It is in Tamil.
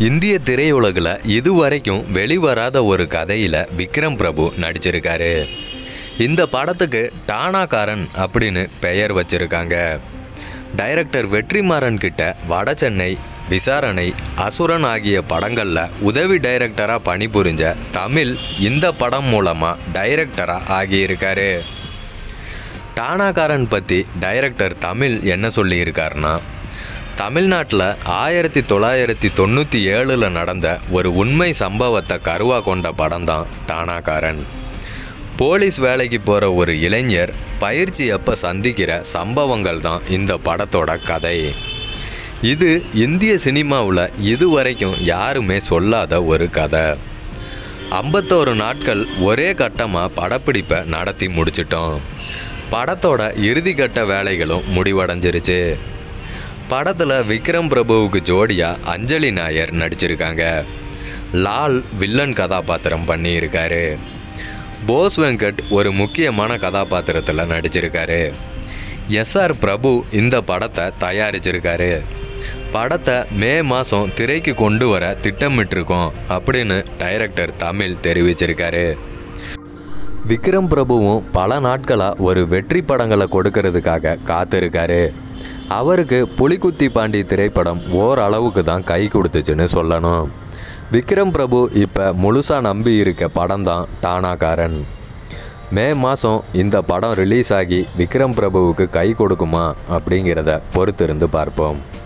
இந்திய திரையுலகில் இதுவரைக்கும் வெளிவராத ஒரு கதையில் விக்ரம் பிரபு நடிச்சிருக்காரு இந்த படத்துக்கு டானாகாரன் அப்படின்னு பெயர் வச்சிருக்காங்க டைரக்டர் வெற்றிமாறன் கிட்ட வட சென்னை விசாரணை அசுரன் ஆகிய படங்களில் உதவி டைரக்டராக பணிபுரிஞ்ச தமிழ் இந்த படம் மூலமாக டைரக்டராக ஆகியிருக்காரு டானாகாரன் பற்றி டைரக்டர் தமிழ் என்ன சொல்லியிருக்காருன்னா தமிழ்நாட்டில் ஆயிரத்தி தொள்ளாயிரத்தி தொண்ணூற்றி ஏழில் நடந்த ஒரு உண்மை சம்பவத்தை கருவா கொண்ட படம் தான் டானாகாரன் போலீஸ் வேலைக்கு போகிற ஒரு இளைஞர் பயிற்சி அப்போ சந்திக்கிற சம்பவங்கள் தான் இந்த படத்தோட கதை இது இந்திய சினிமாவில் இதுவரைக்கும் யாருமே சொல்லாத ஒரு கதை ஐம்பத்தோரு நாட்கள் ஒரே கட்டமாக படப்பிடிப்பை நடத்தி முடிச்சிட்டோம் படத்தோட இறுதிக்கட்ட வேலைகளும் முடிவடைஞ்சிருச்சு படத்தில் விக்ரம் பிரபுவுக்கு ஜோடியாக அஞ்சலி நாயர் நடிச்சிருக்காங்க லால் வில்லன் கதாபாத்திரம் பண்ணியிருக்காரு போஸ் வெங்கட் ஒரு முக்கியமான கதாபாத்திரத்தில் நடிச்சிருக்காரு எஸ்ஆர் பிரபு இந்த படத்தை தயாரிச்சிருக்காரு படத்தை மே மாதம் திரைக்கு கொண்டு வர திட்டமிட்டிருக்கோம் அப்படின்னு டைரக்டர் தமிழ் தெரிவிச்சிருக்காரு விக்ரம் பிரபுவும் பல நாட்களாக ஒரு வெற்றி படங்களை கொடுக்கறதுக்காக காத்திருக்காரு அவருக்கு புலிகுத்தி பாண்டி திரைப்படம் ஓரளவுக்கு தான் கை கொடுத்துச்சுன்னு சொல்லணும் விக்ரம் பிரபு இப்போ முழுசாக நம்பி இருக்க படம் தான் டானாகாரன் மே மாதம் இந்த படம் ரிலீஸ் ஆகி விக்ரம் பிரபுவுக்கு கை கொடுக்குமா அப்படிங்கிறத பொறுத்திருந்து பார்ப்போம்